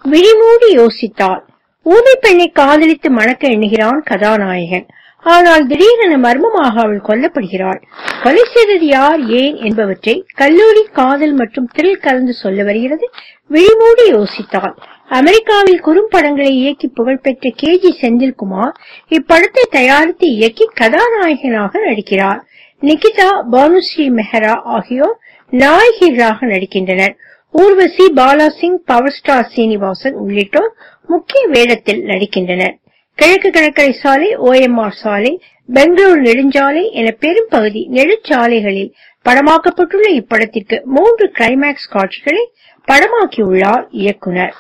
விழிமூடி யோசித்தாள் ஊமை பெண்ணை காதலித்து மணக்க எண்ணுகிறான் கதாநாயகன் ஆனால் திடீரென மர்மமாக அவள் கொல்லப்படுகிறாள் கொலை செய்தது யார் ஏன் என்பவற்றை கல்லூரி காதல் மற்றும் திரில் கலந்து சொல்ல வருகிறது விழிமூடி யோசித்தாள் அமெரிக்காவில் குறும்படங்களை இயக்கி புகழ்பெற்ற கே ஜி செந்தில்குமார் இப்படத்தை தயாரித்து இயக்கி கதாநாயகனாக நடிக்கிறார் நிகிதா பானுஸ்ரீ மெஹரா ஆகியோர் நாயகிகளாக நடிக்கின்றனர் ஊர்வசி பாலா சிங் பவர் ஸ்டார் சீனிவாசன் உள்ளிட்டோர் முக்கிய வேடத்தில் நடிக்கின்றனர் கிழக்கு கடற்கரை சாலை ஓஎம்ஆர் சாலை பெங்களூரு நெடுஞ்சாலை என பெரும் பகுதி நெடுஞ்சாலைகளில் படமாக்கப்பட்டுள்ள இப்படத்திற்கு மூன்று கிளைமேக்ஸ் காட்சிகளை படமாக்கியுள்ளார் இயக்குனர்